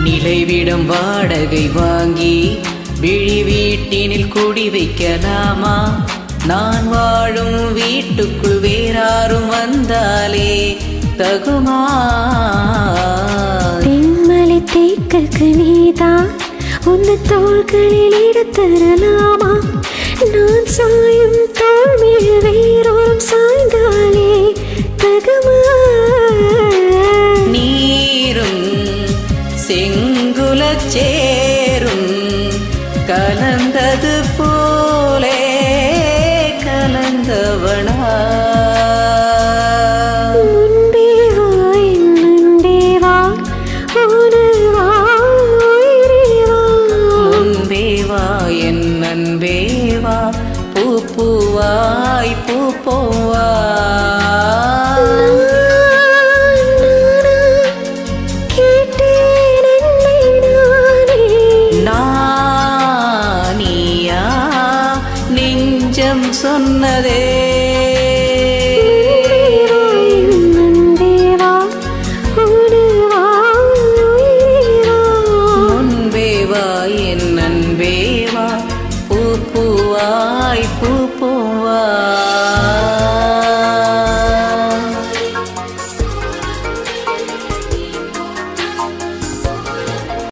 நிலைவிடம் வாடகை வாங்கி விழி வீட்டினில் குடி வைக்கலாமா நான் வாழும் வீட்டுக்குள் வேறாரும் வந்தாலே தகுமா தென்மலை தேக்கற்கு நீதான் உந்த தோள்களில் எடுத்தரலாமா நான் சாயும் தோள் மேல் வேறோரும் சாய்ந்தாலே தகுமா நீரும் செங்குலச் சேரும் கலந்தது போலே கலந்தவனா முன்பே வா என் அன்பே வா உணர்வா உயிரே வா முன்பே வா என் அன்பே வா பூ பூவாய் பூ போவா கேட்டேன் என்னை நானே நானியா நெஞ்சம் சொன்னதே முன்பே வா என் அன்பே வா பூ பூவாய் பூ போ